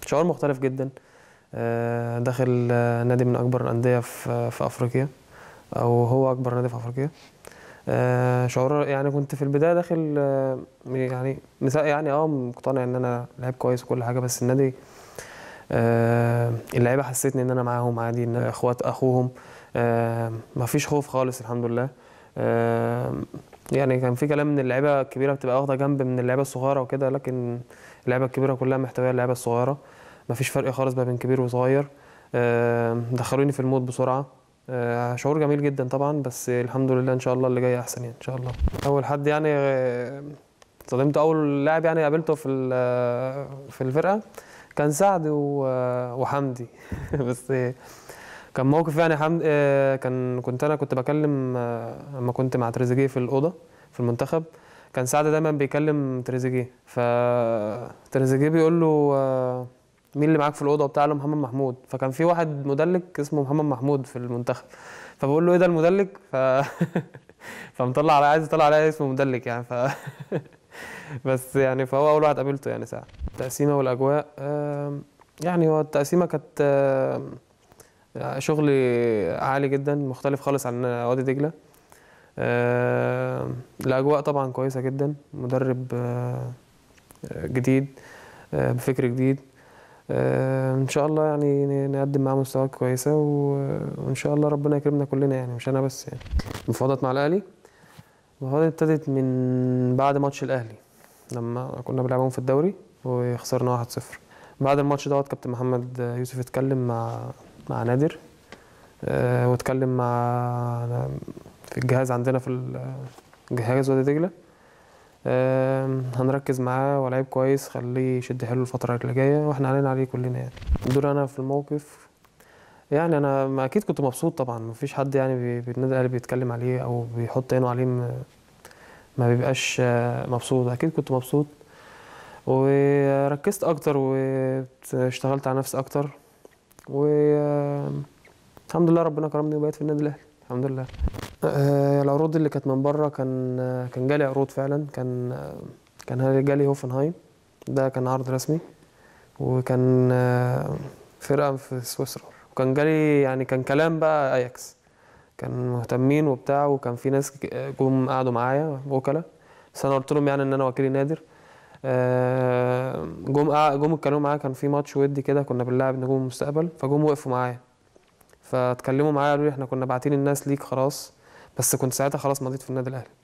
شعور مختلف جدا آه، داخل آه، نادي من اكبر الانديه في في افريقيا او هو اكبر نادي في افريقيا آه، شعور يعني كنت في البدايه داخل آه، يعني مسا- يعني اه مقتنع ان انا لعيب كويس وكل حاجه بس النادي آه، اللعيبه حسيتني ان انا معاهم عادي ان أنا اخوات اخوهم آه، ما فيش خوف خالص الحمد لله آه، يعني كان في كلام ان اللعيبه الكبيره بتبقى واخده جنب من اللعيبه الصغيره وكده لكن اللعيبه الكبيره كلها محتويه اللعيبه الصغيره ما فيش فرق خالص ما بين كبير وصغير آه، دخلوني في المود بسرعه آه، شعور جميل جدا طبعا بس الحمد لله ان شاء الله اللي جاي احسن يعني ان شاء الله اول حد يعني آه، صدمت اول لاعب يعني قابلته في ال- في الفرقه كان سعد و- وحمدي بس كان موقف يعني حمد آه، كان كنت انا كنت بكلم آه، لما كنت مع تريزيجيه في الاوضه في المنتخب كان سعد دايما بيكلم تريزيجيه فتريزيجيه بيقول له آه، مين اللي معاك في الاوضه وبتاع قال له محمد محمود فكان في واحد مدلك اسمه محمد محمود في المنتخب فبقول له ايه ده المدلك ف فمطلع على عايز يطلع عليا اسمه مدلك يعني ف بس يعني فهو اول واحد قابلته يعني ساعه التقسيمه والاجواء آم، يعني هو التقسيمه كانت آم، شغل عالي جدا مختلف خالص عن وادي دجله آم، الاجواء طبعا كويسه جدا مدرب آه، جديد آه، بفكر جديد آه، ان شاء الله يعني ن- نقدم معاه مستويات كويسه و- وان شاء الله ربنا يكرمنا كلنا يعني مش انا بس يعني مفاوضات مع الاهلي المفاوضات ابتدت من بعد ماتش الاهلي لما كنا بنلعبهم في الدوري وخسرنا 1-0 بعد الماتش دوت كابتن محمد يوسف اتكلم مع مع نادر آه، واتكلم مع في الجهاز عندنا في ال- جهاز وادي دجله آم، هنركز معاه ولاعيب كويس خليه يشد حلو الفترة اللي جاية واحنا علينا عليه كلنا يعني دور انا في الموقف يعني انا ما اكيد كنت مبسوط طبعا مفيش حد يعني بي- في النادي الاهلي بيتكلم عليه او بيحط عينه عليه م- ما بيبقاش آه، مبسوط اكيد كنت مبسوط وركزت اكتر واشتغلت على نفسي اكتر والحمد لله ربنا كرمني وبقيت في النادي الاهلي الحمد لله آه، العروض اللي كانت من بره كان آه، كان جالي عروض فعلا كان آه، كان جالي هوفنهايم ده كان عرض رسمي وكان آه، فرقة في سويسرا وكان جالي يعني كان كلام بقى اياكس كان مهتمين وبتاع وكان في ناس ك- جم قعدوا معايا وكلاء بس انا قلت لهم يعني ان انا وكيلي نادر آه، جم قع- جم اتكلموا معايا كان في ماتش ودي كده كنا بنلعب نجوم المستقبل فجم وقفوا معايا فاتكلموا معايا قالوا لي احنا كنا باعتين الناس ليك خلاص بس كنت ساعتها خلاص مضيت في النادي الاهلي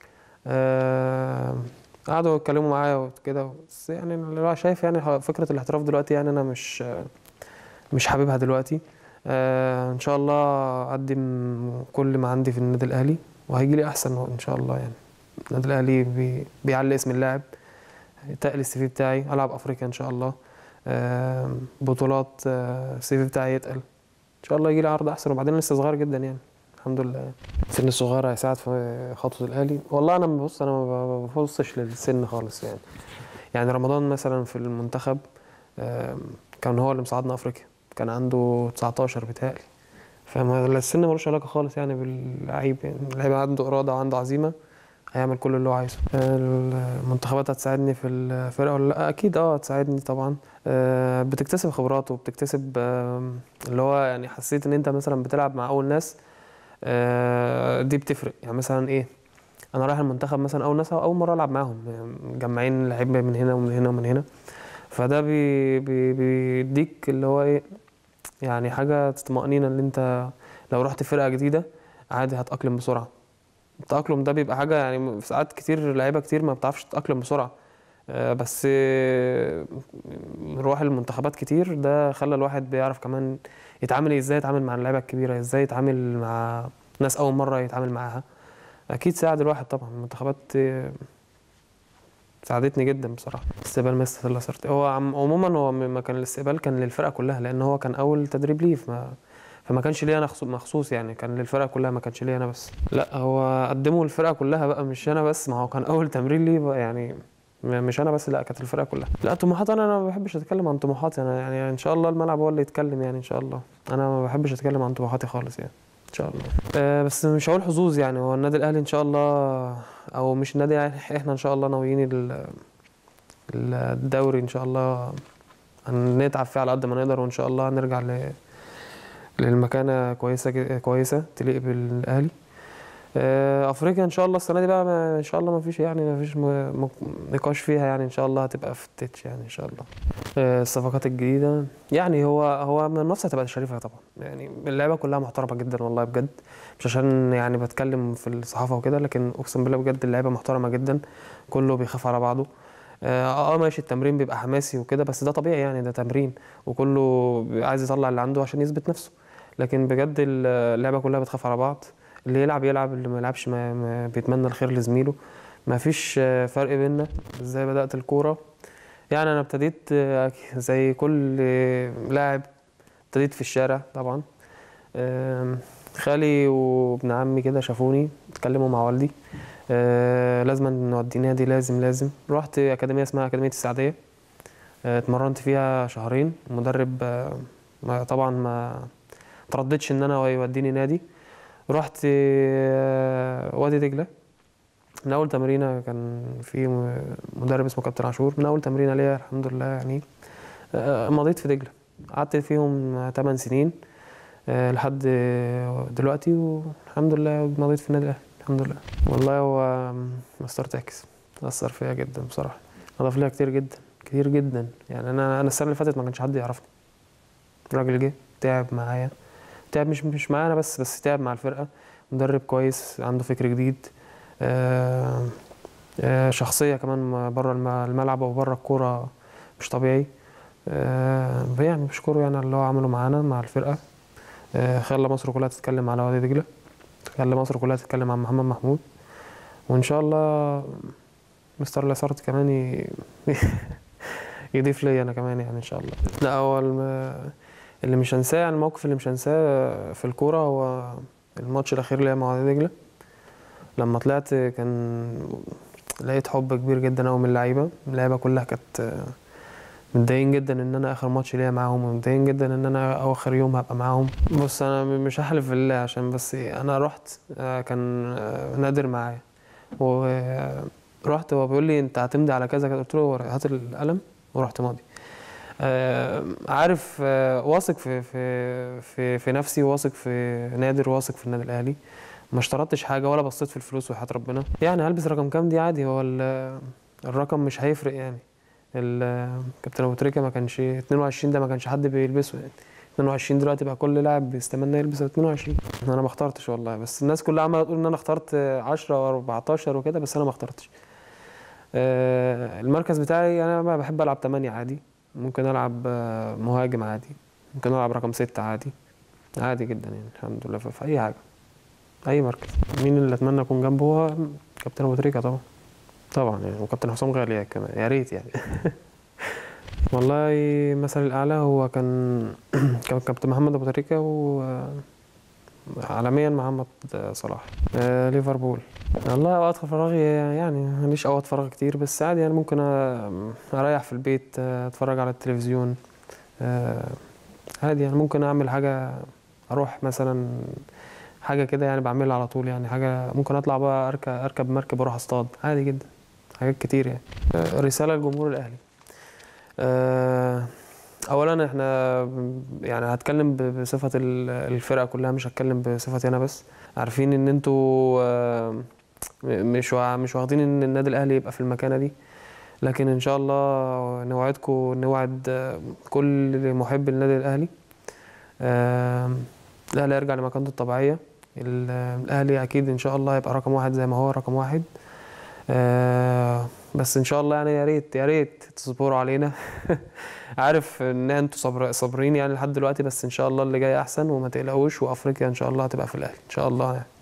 آه، قعدوا يتكلموا معايا وكده بس يعني اللي هو شايف يعني فكرة الاحتراف دلوقتي يعني انا مش مش حاببها دلوقتي آه، ان شاء الله اقدم كل ما عندي في النادي الاهلي وهيجي لي احسن ان شاء الله يعني النادي الاهلي بي بيعلي اسم اللاعب يتقل السي في بتاعي العب افريقيا ان شاء الله آه، بطولات آه، السي في بتاعي يتقل ان شاء الله يجي لي عرض احسن وبعدين لسه صغير جدا يعني الحمد لله السن الصغير هيساعد في خطوه الاهلي والله انا بص انا ما ببصش للسن خالص يعني يعني رمضان مثلا في المنتخب آم، كان هو اللي مساعدنا افريقيا كان عنده 19 بيتهيألي فما السن ملوش علاقه خالص يعني باللعيب يعني اللعيب عنده اراده وعنده عزيمه هيعمل كل اللي هو عايزه المنتخبات هتساعدني في الفرقه ولا لا اكيد اه هتساعدني طبعا آه، بتكتسب خبرات وبتكتسب آم، اللي هو يعني حسيت ان انت مثلا بتلعب مع اول ناس آه، دي بتفرق يعني مثلا ايه انا رايح المنتخب مثلا اول ناس اول مره العب معاهم يعني مجمعين لعيبه من هنا ومن هنا ومن هنا فده بي بي بيديك اللي هو ايه يعني حاجه طمانينه ان انت لو رحت فرقه جديده عادي هتاقلم بسرعه التاقلم ده بيبقى حاجه يعني في ساعات كتير لعيبه كتير ما بتعرفش تتاقلم بسرعه آه، بس آه، روح المنتخبات كتير ده خلى الواحد بيعرف كمان يتعامل ازاي يتعامل مع اللعيبه الكبيره ازاي يتعامل مع ناس اول مره يتعامل معاها اكيد ساعد الواحد طبعا المنتخبات آه، ساعدتني جدا بصراحه استقبال مستر لاسارتي هو عم- عموما هو ما كان الاستقبال كان للفرقه كلها لان هو كان اول تدريب ليه فما فما كانش ليا انا خصو- مخصوص يعني كان للفرقه كلها ما كانش ليا انا بس لا هو قدمه للفرقه كلها بقى مش انا بس ما هو كان اول تمرين ليه بقى يعني م- مش انا بس لا كانت الفرقه كلها لا طموحات انا انا ما بحبش اتكلم عن طموحاتي انا يعني ان شاء الله الملعب هو اللي يتكلم يعني ان شاء الله انا ما بحبش اتكلم عن طموحاتي خالص يعني ان شاء الله أه بس مش هقول حظوظ يعني هو النادي الاهلي ان شاء الله او مش النادي يعني احنا ان شاء الله ناويين ال- ال- الدوري ان شاء الله هنتعب فيه على قد ما نقدر وان شاء الله هنرجع ل... للمكانه كويسه ج- كويسه تليق بالاهلي آه، افريقيا ان شاء الله السنه دي بقى ما ان شاء الله ما فيش يعني ما فيش م- م- نقاش فيها يعني ان شاء الله هتبقى في التتش يعني ان شاء الله آه، الصفقات الجديده يعني هو هو من النص هتبقى شريفه طبعا يعني اللعيبه كلها محترمه جدا والله بجد مش عشان يعني بتكلم في الصحافه وكده لكن اقسم بالله بجد اللعيبه محترمه جدا كله بيخاف على بعضه اه آه، ماشي التمرين بيبقى حماسي وكده بس ده طبيعي يعني ده تمرين وكله بيبقى عايز يطلع اللي عنده عشان يثبت نفسه لكن بجد اللعبه كلها بتخاف على بعض اللي يلعب يلعب اللي ما يلعبش ما ما بيتمنى الخير لزميله ما فيش آه، فرق بيننا ازاي بدأت الكورة يعني انا ابتديت آه، زي كل آه، لاعب ابتديت في الشارع طبعا آم، خالي وابن عمي كده شافوني اتكلموا مع والدي آه، لازم نودي نادي لازم لازم رحت اكاديميه اسمها اكاديميه السعديه آه، اتمرنت فيها شهرين المدرب آه، ما طبعا ما ترددش ان انا يوديني نادي رحت آه، وادي دجله من اول تمرينه كان في م- مدرب اسمه كابتن عاشور من اول تمرينه ليا الحمد لله يعني آه، مضيت في دجله قعدت فيهم 8 سنين آه، لحد دلوقتي والحمد لله مضيت في النادي الاهلي الحمد لله والله هو مستر تاكس اثر فيا جدا بصراحه اضاف ليا كتير جدا كتير جدا يعني انا انا السنه اللي فاتت ما كانش حد يعرفني الراجل جه تعب معايا تعب مش مش معانا بس بس تعب مع الفرقه مدرب كويس عنده فكر جديد آه، آه، شخصيه كمان بره الملعب وبره الكوره مش طبيعي آه، يعني بشكره يعني على اللي هو عمله معانا مع الفرقه آه، خلى مصر كلها تتكلم على وادي دجله خلى مصر كلها تتكلم عن محمد محمود وان شاء الله مستر لاسارت كمان ي... يضيف لي انا كمان يعني ان شاء الله لا هو الم... اللي مش هنساه يعني الموقف اللي مش هنساه في الكوره هو الماتش الاخير ليا مع وادي دجله لما طلعت كان لقيت حب كبير جدا قوي من اللعيبه اللعيبه كلها كانت متضايقين جدا ان انا اخر ماتش ليا معاهم ومتضايقين جدا ان انا اواخر يوم هبقى معاهم بص انا مش هحلف بالله عشان بس انا رحت آه، كان آه، نادر معايا ورحت هو بيقول لي انت هتمضي على كذا كذا قلت له هات القلم ورحت ماضي آه، عارف آه، واثق في في في في نفسي واثق في نادر واثق في النادي الاهلي ما اشترطتش حاجه ولا بصيت في الفلوس وحياه ربنا يعني هلبس رقم كام دي عادي هو ال- الرقم مش هيفرق يعني ال- كابتن ابو تريكه ما كانش 22 ده ما كانش حد بيلبسه يعني 22 دلوقتي بقى كل لاعب بيستمنى يلبس 22 انا ما اخترتش والله بس الناس كلها عماله تقول ان انا اخترت 10 و14 وكده بس انا ما اخترتش آه، المركز بتاعي انا ما بحب العب 8 عادي ممكن العب آه، مهاجم عادي ممكن العب رقم 6 عادي عادي جدا يعني الحمد لله في في اي حاجه اي مركز مين اللي اتمنى اكون جنبه هو كابتن ابو تريكه طبعا طبعا يعني وكابتن حسام غالي كمان يا ريت يعني والله مثل الاعلى هو كان كان كابتن محمد ابو تريكه و عالميا محمد صلاح آه ليفربول والله اوقات فراغي يعني ماليش اوقات فراغ كتير بس عادي يعني ممكن أ- اريح في البيت آه، اتفرج على التلفزيون آه، عادي يعني ممكن اعمل حاجه اروح مثلا حاجه كده يعني بعملها على طول يعني حاجه ممكن اطلع بقى اركب اركب مركب واروح اصطاد عادي جدا حاجات كتير يعني آه، رساله لجمهور الاهلي آه، اولا احنا ب- يعني هتكلم ب- بصفه ال- الفرقه كلها مش هتكلم بصفتي انا بس عارفين ان انتوا آه، م- مش وا- مش واخدين ان النادي الاهلي يبقى في المكانه دي لكن ان شاء الله نوعدكم نوعد آه، كل محب النادي الاهلي آه، الاهلي يرجع لمكانته الطبيعيه ال- الاهلي اكيد ان شاء الله يبقى رقم واحد زي ما هو رقم واحد آه، بس ان شاء الله يعني يا ريت يا ريت تصبروا علينا عارف ان انتوا صبر صابرين يعني لحد دلوقتي بس ان شاء الله اللي جاي احسن وما تقلقوش وافريقيا ان شاء الله هتبقى في الاهلي ان شاء الله يعني